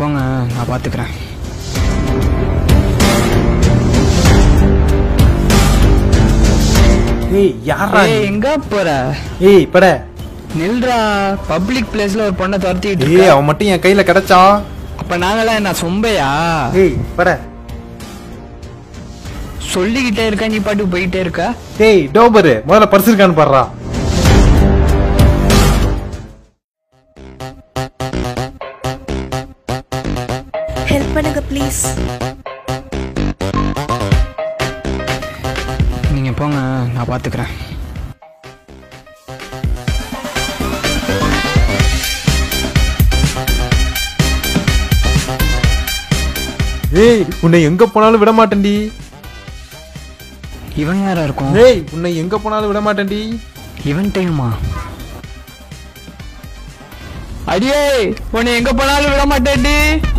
போங்க நான் பாத்துக்கிறேன் ஏய் யாரா ஏய் எங்க போற ஏய் பட நில்றா பப்ளிக் பிளேஸ்ல ஒரு பொண்ணை துரத்திட்டு ஏய் இருக்க. அவன் மட்டும் என் கையில கிடைச்சா அப்ப நாங்களாம் என்ன சொம்பையா ஏய் பட சொல்லிக்கிட்டே இருக்க நீ பாட்டுக்கு போயிட்டே இருக்க டேய் டோபரு முதல்ல பர்ஸ் இருக்கான்னு பாடுறா ஹெல்ப் பண்ணுங்க ப்ளீஸ் நீங்க போங்க நான் பாத்துக்கிறேன் ஏய் உன்னை எங்க போனாலும் விட மாட்டேன்டி இவன் யாரா இருக்கும் ஏய் உன்னை எங்க போனாலும் விட மாட்டேன்டி இவன் டைமா அடியே உன்னை எங்க போனாலும் விட மாட்டேன்டி